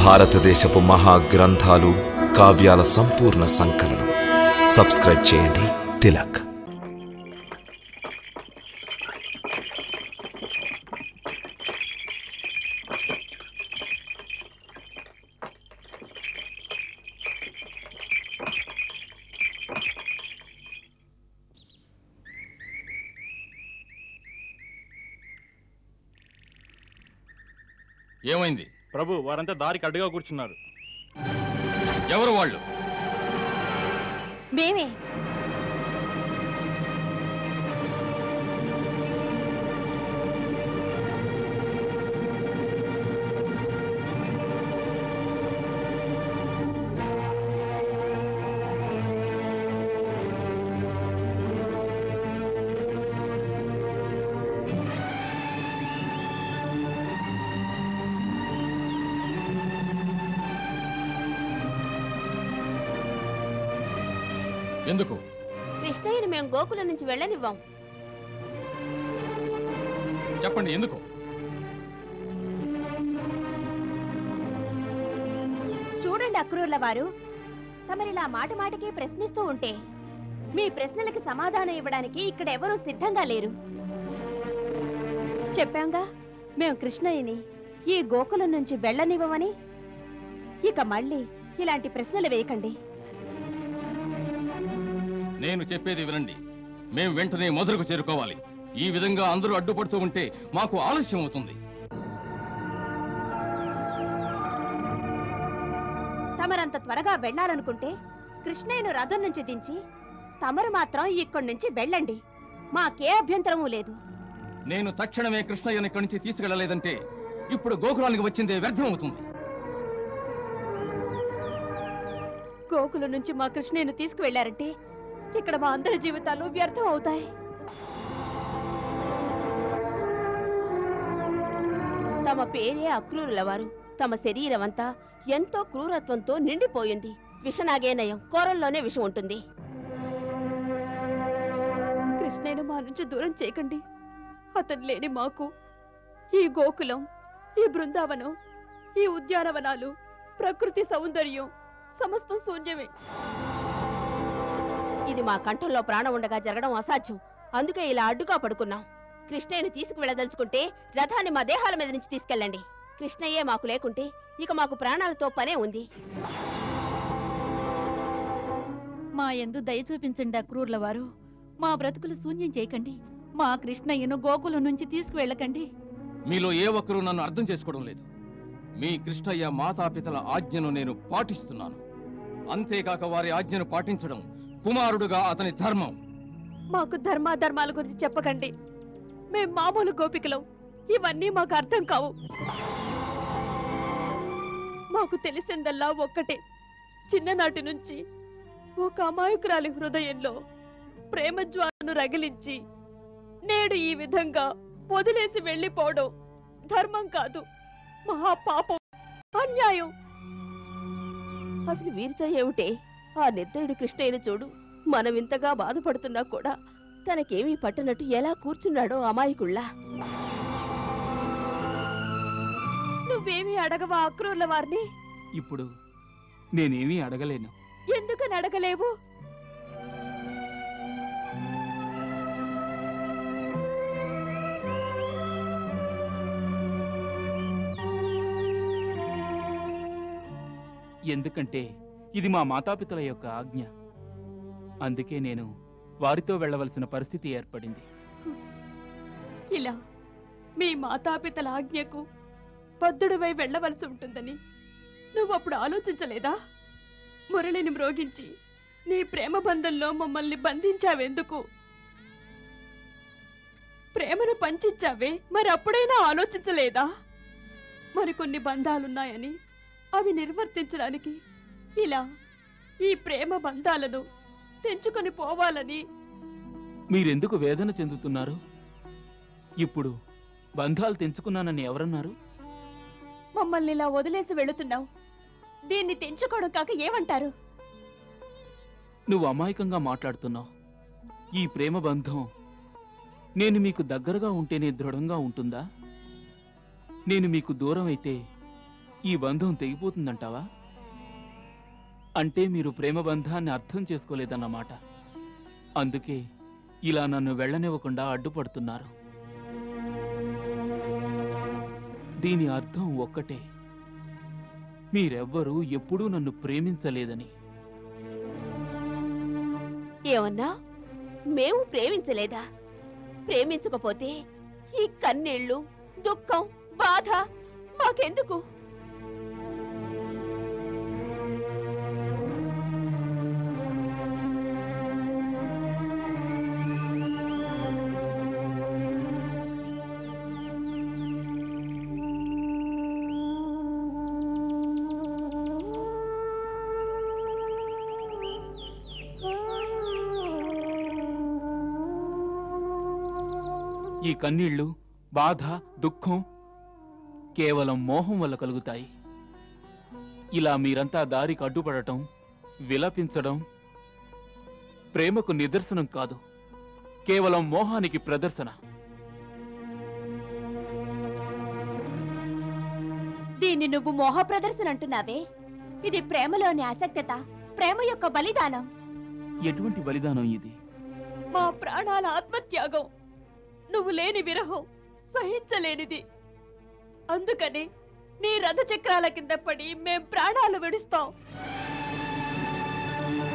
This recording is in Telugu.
భారతదేశపు మహా గ్రంథాలు కావ్యాల సంపూర్ణ సంకలనం సబ్స్క్రైబ్ చేయండి తిలక్ ఏమైంది ప్రభు వారంతా దారికి అడ్డుగా కూర్చున్నారు ఎవరు వాళ్ళు మేమే ఎందుకు కృష్ణయ్యని మేము గోకులం నుంచి వెళ్ళనివ్వం చెప్పండి ఎందుకు చూడండి అక్రూర్ల వారు తమరిలా మాట మాటకి ప్రశ్నిస్తూ ఉంటే మీ ప్రశ్నలకి సమాధానం ఇవ్వడానికి ఇక్కడ ఎవరూ సిద్ధంగా లేరు చెప్పాంగా మేము కృష్ణయ్యని ఈ గోకులం నుంచి వెళ్ళనివ్వమని ఇక మళ్ళీ ఇలాంటి ప్రశ్నలు వేయకండి నేను చెప్పేది వినండి మేం వెంటనే మధురకు చేరుకోవాలి ఈ విధంగా అందరూ అడ్డుపడుతూ ఉంటే మాకు ఆలస్యం అవుతుంది తమరంత త్వరగా వెళ్ళాలనుకుంటే కృష్ణయ్యను రథం నుంచి దించి తమరు మాత్రం ఇక్కడి నుంచి వెళ్ళండి మాకే అభ్యంతరమూ లేదు నేను తక్షణమే కృష్ణయ్యని ఇక్కడి నుంచి తీసుకెళ్లలేదంటే ఇప్పుడు గోకులానికి వచ్చిందే వ్యర్థమవుతుంది గోకులం నుంచి మా కృష్ణయ్యను తీసుకువెళ్లారంటే ఇక్కడ మా అందరి జీవితాలు వ్యర్థం అవుతాయి తమ పేరే అక్రూరుల వారు తమ శరీరం అంతా ఎంతో క్రూరత్వంతో నిండిపోయింది విషనాగే నయం కూరల్లోనే విషం ఉంటుంది కృష్ణయ్యను మా నుంచి దూరం చేయకండి అతను లేని మాకు ఈ గోకులం ఈ బృందావనం ఈ ఉద్యానవనాలు ప్రకృతి సౌందర్యం సమస్తం శూన్యమే ఇది మా కంఠంలో ప్రాణం ఉండగా జరగడం అసాధ్యం అందుకే ఇలా అడ్డుగా పడుకున్నాం కృష్ణయ్యను తీసుకువెళ్ళదలుచుకుంటే రథాన్ని మా దేహాల మీద నుంచి తీసుకెళ్ళండి కృష్ణయ్యే మాకు లేకుంటే ఇక మాకు ప్రాణాలతో పనే ఉంది మా యందు దయ చూపించండి అక్రూర్ల వారు మా బ్రతుకులు శూన్యం చేయకండి మా కృష్ణయ్యను గోకులం నుంచి తీసుకువెళ్ళకండి మీలో ఏ ఒక్కరూ నన్ను అర్థం చేసుకోవడం లేదు మీ కృష్ణయ్య మాతాపితల ఆజ్ఞను నేను పాటిస్తున్నాను అంతేకాక వారి ఆజ్ఞను పాటించడం కుమారుడుగా అతని ధర్మం మాకు ధర్మాధర్మాల గురించి చెప్పకండి మేం మామూలు గోపికలం ఇవన్నీ మాకు అర్థం కావు మాకు తెలిసిందల్లా ఒక్కటే చిన్ననాటి నుంచి ఒక అమాయకురాలి హృదయంలో ప్రేమ జ్వాలను రగిలించి నేడు ఈ విధంగా వదిలేసి వెళ్ళిపోవడం ధర్మం కాదు మహాపాపం అన్యాయం అసలు వీరితో ఏమిటే ఆ నిర్దయుడు కృష్ణయ్యను చూడు మనం ఇంతగా బాధపడుతున్నా కూడా తనకేమీ పట్టనట్టు ఎలా కూర్చున్నాడో అమాయకుళ్ళా నువ్వేమీ అడగవా అక్రూర్ల వారిని ఇప్పుడు నేనేమీ అడగలేను ఎందుకని అడగలేవు ఎందుకంటే ఇది మా మాతాపితల యొక్క ఆజ్ఞ అందుకే నేను వారితో వెళ్ళవలసిన పరిస్థితి ఏర్పడింది ఇలా మీ మాతాపితల ఆజ్ఞకు బద్ధుడివై వెళ్ళవలసి ఉంటుందని నువ్వప్పుడు ఆలోచించలేదా మురళిని మ్రోగించి నీ ప్రేమ బంధంలో మమ్మల్ని బంధించావెందుకు ప్రేమను పంచిచ్చావే మరి అప్పుడైనా ఆలోచించలేదా మరికొన్ని బంధాలున్నాయని అవి నిర్వర్తించడానికి ఇలా ఈ ప్రేమ బంధాలను తెంచుకొని పోవాలని మీరెందుకు వేదన చెందుతున్నారు ఇప్పుడు బంధాలు తెంచుకున్నానని ఎవరన్నారు మమ్మల్ని ఇలా వదిలేసి వెళుతున్నావు దీన్ని తెంచుకోవడం కాక ఏమంటారు నువ్వు అమాయకంగా మాట్లాడుతున్నావు ఈ ప్రేమ బంధం నేను మీకు దగ్గరగా ఉంటేనే దృఢంగా ఉంటుందా నేను మీకు దూరం అయితే ఈ బంధం తెగిపోతుందంటావా అంటే మీరు ప్రేమ బంధాన్ని అర్థం చేసుకోలేదన్నమాట అందుకే ఇలా నన్ను వెళ్ళనివ్వకుండా అడ్డుపడుతున్నారు దీని అర్థం ఒక్కటే మీరెవ్వరూ ఎప్పుడూ నన్ను ప్రేమించలేదని ఏమన్నా మేము ప్రేమించలేదా ప్రేమించకపోతే ఈ కన్నీళ్ళు దుఃఖం బాధ మాకెందుకు ఈ కన్నీళ్లు బాధ దుఃఖం కేవలం మోహం వల్ల కలుగుతాయి ఇలా మీరంతా దారికి అడ్డుపడటం విలపించడం ప్రేమకు నిదర్శనం కాదు కేవలం మోహానికి ప్రదర్శన దీన్ని నువ్వు మోహ ప్రదర్శన అంటున్నావే ఇది ప్రేమలోని ఆసక్తత ప్రేమ యొక్క బలిదానం ఎటువంటి బలిదానం ఇది మా ప్రాణాల ఆత్మత్యాగం నువ్వు లేని విరహం సహించలేనిది అందుకని నీ రథ చక్రాల కింద పడి మేం ప్రాణాలు విడుస్తాం